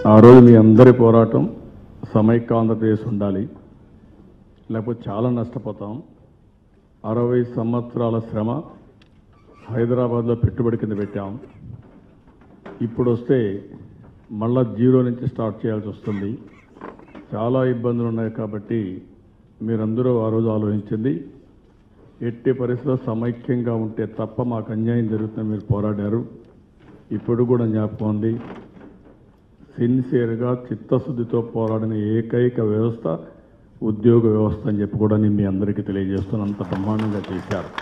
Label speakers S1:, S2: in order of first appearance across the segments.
S1: ఆ రోజు మీ అందరి పోరాటం సమైక్య ఆంధ్రప్రదేశ్ ఉండాలి లేకపోతే చాలా నష్టపోతాం అరవై సంవత్సరాల శ్రమ హైదరాబాద్లో పెట్టుబడి కింద పెట్టాం ఇప్పుడు వస్తే మళ్ళా జీరో నుంచి స్టార్ట్ చేయాల్సి వస్తుంది చాలా ఇబ్బందులు ఉన్నాయి కాబట్టి మీరందరూ ఆ రోజు ఆలోచించింది ఎట్టి పరిస్థితిలో సమైక్యంగా ఉంటే తప్ప మాకు అన్యాయం జరుగుతుందని మీరు పోరాడారు ఇప్పుడు కూడా జ్ఞాపకం ఉంది సిన్సియర్గా చిత్తశుద్ధితో పోరాడిన ఏకైక వ్యవస్థ ఉద్యోగ వ్యవస్థ అని చెప్పి కూడా నేను మీ అందరికీ తెలియజేస్తున్న అంత బ్రహ్మాండంగా చేశారు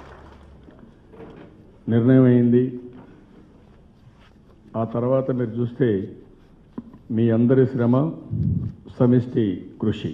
S1: నిర్ణయం అయింది ఆ తర్వాత మీరు చూస్తే మీ అందరి శ్రమ సమిష్టి కృషి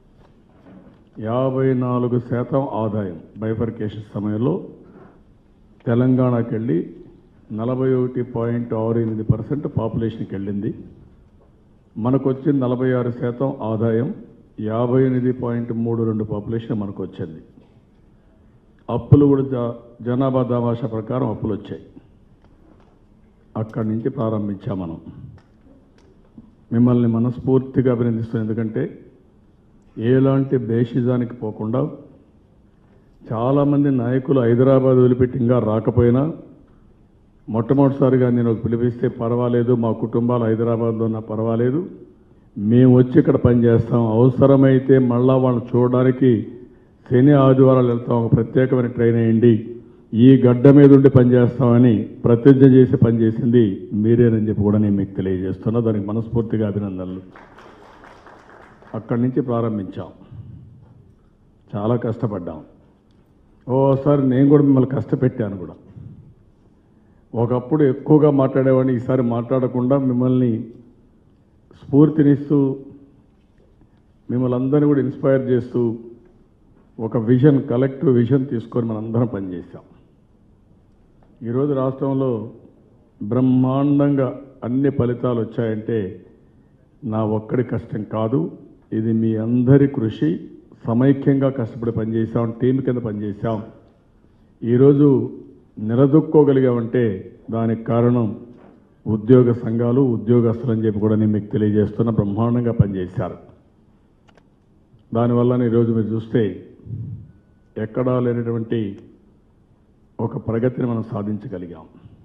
S1: యాభై నాలుగు శాతం ఆదాయం బైఫర్కేషన్ సమయంలో తెలంగాణకి వెళ్ళి నలభై ఒకటి పాయింట్ ఆరు ఎనిమిది పర్సెంట్ పాపులేషన్కి వెళ్ళింది మనకు వచ్చింది నలభై ఆరు శాతం ఆదాయం యాభై ఎనిమిది పాయింట్ మూడు రెండు పాపులేషన్ మనకు వచ్చింది అప్పులు కూడా జ- జనాభా దామాషా ప్రకారం అప్పులు వచ్చాయి అక్కడి నుంచి ప్రారంభించాం మనం మిమ్మల్ని మనస్ఫూర్తిగా అభినందిస్తున్నాం ఎందుకంటే ఎలాంటి బేషిజానికి పోకుండా చాలామంది నాయకులు హైదరాబాద్ వదిలిపెట్టి ఇంకా రాకపోయినా మొట్టమొదటిసారిగా నేను పిలిపిస్తే పర్వాలేదు మా కుటుంబాలు హైదరాబాద్లో ఉన్నా పర్వాలేదు మేము వచ్చి ఇక్కడ పనిచేస్తాం అవసరమైతే మళ్ళా వాళ్ళని చూడడానికి శని ఆదివారాలు వెళ్తాం ఒక ప్రత్యేకమైన ట్రైన్ వేయండి ఈ గడ్డ మీద ఉండి పనిచేస్తామని ప్రతిజ్ఞ చేసి పనిచేసింది మీరేనని చెప్పి కూడా నేను మీకు తెలియజేస్తున్నా దానికి మనస్ఫూర్తిగా అభినందనలు అక్కడి నుంచి ప్రారంభించాం చాలా కష్టపడ్డాం ఓసారి నేను కూడా మిమ్మల్ని కష్టపెట్టాను కూడా ఒకప్పుడు ఎక్కువగా మాట్లాడేవాడిని ఈసారి మాట్లాడకుండా మిమ్మల్ని స్ఫూర్తినిస్తూ మిమ్మల్ని అందరినీ కూడా ఇన్స్పైర్ చేస్తూ ఒక విజన్ కలెక్టివ్ విజన్ తీసుకొని మనం అందరం పనిచేసాం ఈరోజు రాష్ట్రంలో బ్రహ్మాండంగా అన్ని ఫలితాలు వచ్చాయంటే నా ఒక్కడి కష్టం కాదు ఇది మీ అందరి కృషి సమైక్యంగా కష్టపడి పనిచేసాం టీం కింద పనిచేసాం ఈరోజు నిలదొక్కోగలిగామంటే దానికి కారణం ఉద్యోగ సంఘాలు ఉద్యోగస్తులు అని చెప్పి కూడా నేను మీకు తెలియజేస్తున్న బ్రహ్మాండంగా పనిచేశారు దానివల్ల ఈరోజు మీరు చూస్తే ఎక్కడా లేనటువంటి ఒక ప్రగతిని మనం సాధించగలిగాం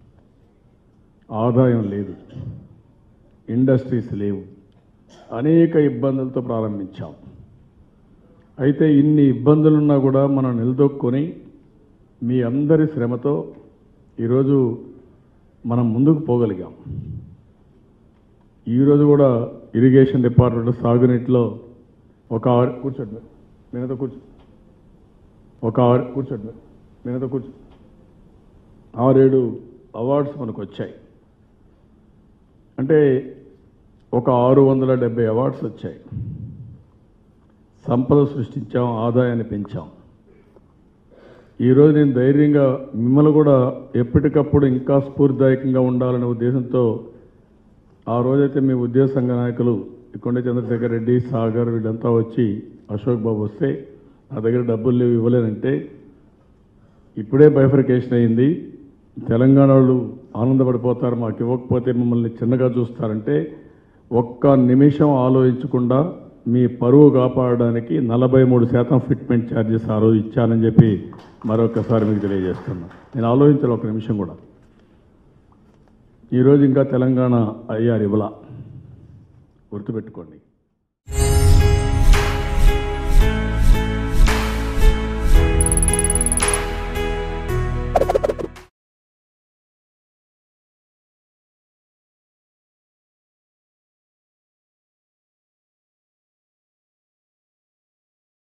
S1: ఆదాయం లేదు ఇండస్ట్రీస్ లేవు అనేక ఇబ్బందులతో ప్రారంభించాం అయితే ఇన్ని ఇబ్బందులున్నా కూడా మనం నిలదొక్కుని మీ అందరి శ్రమతో ఈరోజు మనం ముందుకు పోగలిగాం ఈరోజు కూడా ఇరిగేషన్ డిపార్ట్మెంట్ సాగునీటిలో ఒక ఆరు కూర్చోండి నేనతో కూర్చో ఒక ఆరు కూర్చోండి నేనతో కూర్చో ఆరేడు అవార్డ్స్ మనకు వచ్చాయి అంటే ఒక ఆరు వందల డెబ్బై అవార్డ్స్ వచ్చాయి సంపద సృష్టించాం ఆదాయాన్ని పెంచాం ఈరోజు నేను ధైర్యంగా మిమ్మల్ని కూడా ఎప్పటికప్పుడు ఇంకా స్ఫూర్తిదాయకంగా ఉండాలనే ఉద్దేశంతో ఆ రోజైతే మీ ఉద్యోగ సంఘ నాయకులు కొండ చంద్రశేఖర్ రెడ్డి సాగర్ వీళ్ళంతా వచ్చి అశోక్ బాబు వస్తే నా దగ్గర డబ్బులు లేవు ఇవ్వలేనంటే ఇప్పుడే బైఫర్కేషన్ అయింది తెలంగాణ వాళ్ళు ఆనందపడిపోతారు మాకు ఇవ్వకపోతే మిమ్మల్ని చిన్నగా చూస్తారంటే ఒక్క నిమిషం ఆలోచించకుండా మీ పరువు కాపాడడానికి నలభై మూడు శాతం ఫిట్మెంట్ ఛార్జెస్ ఆ రోజు ఇచ్చానని చెప్పి మరొకసారి మీకు తెలియజేస్తున్నా నేను ఆలోచించాలి ఒక నిమిషం కూడా ఈరోజు ఇంకా తెలంగాణ అయ్యారు ఇవ్వలా గుర్తుపెట్టుకోండి